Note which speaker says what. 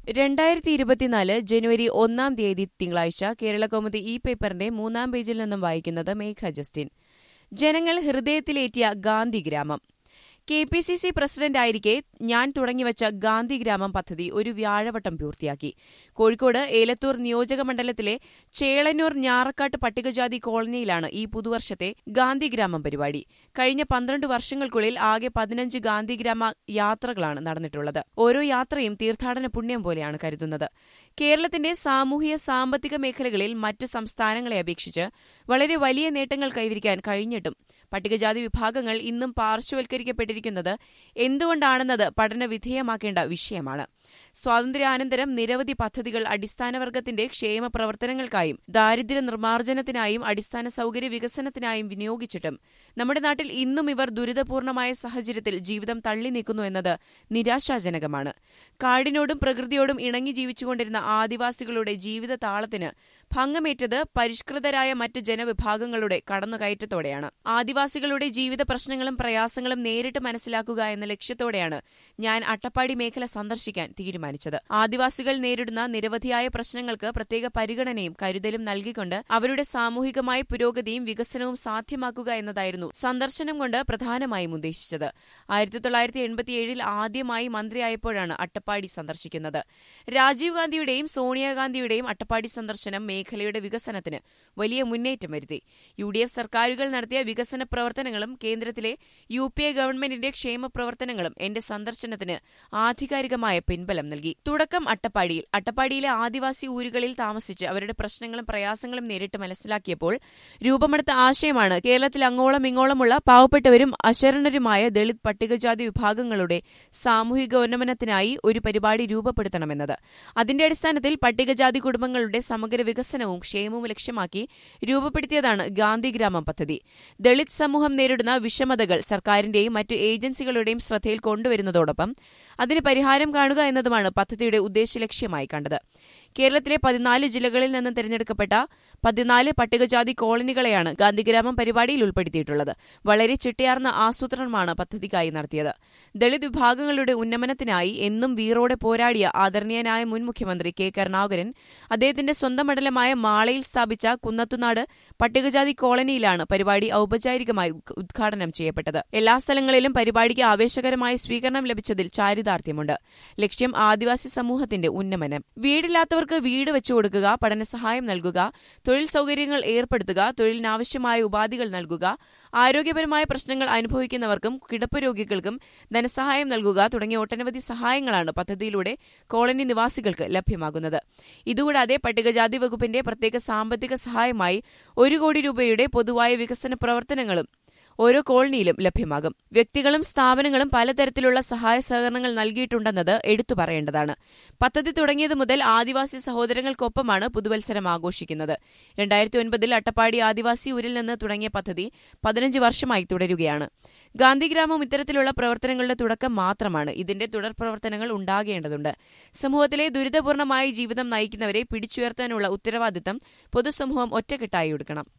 Speaker 1: രണ്ടായിരത്തി ഇരുപത്തിനാല് ജനുവരി ഒന്നാം തീയതി തിങ്കളാഴ്ച കേരളകൗമുദി ഈ പേപ്പറിന്റെ മൂന്നാം പേജിൽ നിന്നും വായിക്കുന്നത് മേഘ ജസ്റ്റിൻ ജനങ്ങൾ ഹൃദയത്തിലേറ്റിയ Gandhigramam K P C C പ്രസിഡന്റായിരിക്കെ ഞാൻ തുടങ്ങിവച്ച ഗാന്ധിഗ്രാമം പദ്ധതി ഒരു വ്യാഴവട്ടം പൂർത്തിയാക്കി കോഴിക്കോട് ഏലത്തൂർ നിയോജക മണ്ഡലത്തിലെ ചേളന്നൂർ ഞാറക്കാട്ട് പട്ടികജാതി കോളനിയിലാണ് ഈ പുതുവർഷത്തെ ഗാന്ധിഗ്രാമം പരിപാടി കഴിഞ്ഞ പന്ത്രണ്ട് വർഷങ്ങൾക്കുള്ളിൽ ആകെ പതിനഞ്ച് ഗാന്ധിഗ്രാമ യാത്രകളാണ് നടന്നിട്ടുള്ളത് ഓരോ യാത്രയും തീർത്ഥാടന പുണ്യം പോലെയാണ് കരുതുന്നത് കേരളത്തിന്റെ സാമൂഹിക സാമ്പത്തിക മേഖലകളിൽ മറ്റു സംസ്ഥാനങ്ങളെ അപേക്ഷിച്ച് വളരെ വലിയ നേട്ടങ്ങൾ കൈവരിക്കാൻ കഴിഞ്ഞിട്ടും പട്ടികജാതി വിഭാഗങ്ങൾ ഇന്നും പാർശ്വവൽക്കരിക്കപ്പെട്ടിരിക്കുന്നത് എന്തുകൊണ്ടാണെന്നത് പഠന വിധേയമാക്കേണ്ട വിഷയമാണ് സ്വാതന്ത്ര്യാനന്തരം നിരവധി പദ്ധതികൾ അടിസ്ഥാനവർഗത്തിന്റെ ക്ഷേമ പ്രവർത്തനങ്ങൾക്കായും ദാരിദ്ര്യ നിർമ്മാർജ്ജനത്തിനായും അടിസ്ഥാന സൌകര്യ വികസനത്തിനായും വിനിയോഗിച്ചിട്ടും നമ്മുടെ നാട്ടിൽ ഇന്നും ഇവർ ദുരിതപൂർണമായ സാഹചര്യത്തിൽ ജീവിതം തള്ളി നീക്കുന്നു എന്നത് നിരാശാജനകമാണ് കാടിനോടും പ്രകൃതിയോടും ഇണങ്ങി ജീവിച്ചുകൊണ്ടിരുന്ന ആദിവാസികളുടെ ജീവിത താളത്തിന് ഭംഗമേറ്റത് പരിഷ്കൃതരായ മറ്റ് ജനവിഭാഗങ്ങളുടെ കടന്നുകയറ്റത്തോടെയാണ് ആദിവാസികളുടെ ജീവിത പ്രശ്നങ്ങളും പ്രയാസങ്ങളും നേരിട്ട് മനസ്സിലാക്കുക എന്ന ലക്ഷ്യത്തോടെയാണ് ഞാൻ അട്ടപ്പാടി മേഖല സന്ദർശിക്കാൻ തീരുമാനിച്ചത് ആദിവാസികൾ നേരിടുന്ന നിരവധിയായ പ്രശ്നങ്ങൾക്ക് പ്രത്യേക പരിഗണനയും കരുതലും നൽകിക്കൊണ്ട് അവരുടെ സാമൂഹികമായ പുരോഗതിയും വികസനവും സാധ്യമാക്കുക എന്നതായിരുന്നു സന്ദർശനം കൊണ്ട് പ്രധാനമായും ഉദ്ദേശിച്ചത് ആയിരത്തി തൊള്ളായിരത്തി എൺപത്തിയേഴിൽ ആദ്യമായി മന്ത്രിയായപ്പോഴാണ് അട്ടപ്പാടി സന്ദർശിക്കുന്നത് രാജീവ് ഗാന്ധിയുടെയും സോണിയാഗാന്ധിയുടെയും അട്ടപ്പാടി സന്ദർശനം മേഖലയുടെ വികസനത്തിന് വലിയ മുന്നേറ്റം വരുത്തി യു ഡി എഫ് സർക്കാരുകൾ നടത്തിയ വികസന പ്രവർത്തനങ്ങളും കേന്ദ്രത്തിലെ യു പി എ ഗവൺമെന്റിന്റെ ക്ഷേമ പ്രവർത്തനങ്ങളും എന്റെ സന്ദർശനത്തിന് ആധികാരികമായ പിൻബലം നൽകി തുടക്കം അട്ടപ്പാടിയിൽ അട്ടപ്പാടിയിലെ ആദിവാസി ഊരുകളിൽ താമസിച്ച് അവരുടെ പ്രശ്നങ്ങളും പ്രയാസങ്ങളും നേരിട്ട് മനസ്സിലാക്കിയപ്പോൾ രൂപമെടുത്ത ആശയമാണ് കേരളത്തിൽ അങ്ങോളം ഇങ്ങോളമുള്ള പാവപ്പെട്ടവരും അശരണരുമായ ദളിത് പട്ടികജാതി വിഭാഗങ്ങളുടെ സാമൂഹിക ഉന്നമനത്തിനായി ഒരു പരിപാടി രൂപപ്പെടുത്തണമെന്നത് അതിന്റെ അടിസ്ഥാനത്തിൽ പട്ടികജാതി കുടുംബങ്ങളുടെ സമഗ്ര വികസനവും ക്ഷേമവും ലക്ഷ്യമാക്കി രൂപപ്പെടുത്തിയതാണ് ഗാന്ധിഗ്രാമം പദ്ധതി ദളിത് സമൂഹം നേരിടുന്ന വിഷമതകൾ സർക്കാരിന്റെയും മറ്റു ഏജൻസികളുടെയും ശ്രദ്ധയിൽ കൊണ്ടുവരുന്നതോടൊപ്പം അതിന് പരിഹാരം കാണുക എന്നതുമാണ് പദ്ധതിയുടെ ഉദ്ദേശലക്ഷ്യമായി കണ്ടത് കേരളത്തിലെ പതിനാല് ജില്ലകളിൽ നിന്ന് തിരഞ്ഞെടുക്കപ്പെട്ട പതിനാല് പട്ടികജാതി കോളനികളെയാണ് ഗാന്ധിഗ്രാമം പരിപാടിയിൽ ഉൾപ്പെടുത്തിയിട്ടുള്ളത് വളരെ ചിട്ടയാർന്ന ആസൂത്രണമാണ് പദ്ധതിക്കായി നടത്തിയത് ദളിത് വിഭാഗങ്ങളുടെ ഉന്നമനത്തിനായി എന്നും വീറോടെ പോരാടിയ ആദരണീയനായ മുൻ മുഖ്യമന്ത്രി കെ കരുണാകരൻ അദ്ദേഹത്തിന്റെ സ്വന്തം മണ്ഡലമായ മാളയിൽ സ്ഥാപിച്ച കുന്നത്തുനാട് പട്ടികജാതി കോളനിയിലാണ് പരിപാടി ഔപചാരികമായി ഉദ്ഘാടനം ചെയ്യപ്പെട്ടത് എല്ലാ സ്ഥലങ്ങളിലും പരിപാടിക്ക് ആവേശകരമായ സ്വീകരണം ലഭിച്ചതിൽ ചാരിതാർത്ഥ്യമുണ്ട് ലക്ഷ്യം ആദിവാസി സമൂഹത്തിന്റെ ഉന്നമനം വീടില്ലാത്തവർക്ക് വീട് വെച്ചു കൊടുക്കുക പഠനസഹായം നൽകുക തൊഴിൽ സൌകര്യങ്ങൾ ഏർപ്പെടുത്തുക തൊഴിലിനാവശ്യമായ ഉപാധികൾ നൽകുക ആരോഗ്യപരമായ പ്രശ്നങ്ങൾ അനുഭവിക്കുന്നവർക്കും കിടപ്പ് രോഗികൾക്കും ധനസഹായം നൽകുക തുടങ്ങിയ ഒട്ടനവധി സഹായങ്ങളാണ് പദ്ധതിയിലൂടെ കോളനി നിവാസികൾക്ക് ലഭ്യമാകുന്നത് ഇതുകൂടാതെ പട്ടികജാതി വകുപ്പിന്റെ പ്രത്യേക സാമ്പത്തിക സഹായമായി ഒരു കോടി രൂപയുടെ പൊതുവായ വികസന പ്രവർത്തനങ്ങളും ഓരോ കോളനിയിലും ലഭ്യമാകും വ്യക്തികളും സ്ഥാപനങ്ങളും പലതരത്തിലുള്ള സഹായ സഹകരണങ്ങൾ നൽകിയിട്ടുണ്ടെന്നത് എടുത്തു പറയേണ്ടതാണ് പദ്ധതി തുടങ്ങിയത് മുതൽ ആദിവാസി സഹോദരങ്ങൾക്കൊപ്പമാണ് പുതുവത്സരം ആഘോഷിക്കുന്നത് രണ്ടായിരത്തി ഒൻപതിൽ അട്ടപ്പാടി ആദിവാസി ഊരിൽ നിന്ന് തുടങ്ങിയ പദ്ധതി പതിനഞ്ച് വർഷമായി തുടരുകയാണ് ഗാന്ധിഗ്രാമം ഇത്തരത്തിലുള്ള പ്രവർത്തനങ്ങളുടെ തുടക്കം മാത്രമാണ് ഇതിന്റെ തുടർ പ്രവർത്തനങ്ങൾ ഉണ്ടാകേണ്ടതുണ്ട് സമൂഹത്തിലെ ദുരിതപൂർണമായ ജീവിതം നയിക്കുന്നവരെ പിടിച്ചുയർത്താനുള്ള ഉത്തരവാദിത്തം പൊതുസമൂഹം ഒറ്റക്കെട്ടായി എടുക്കണം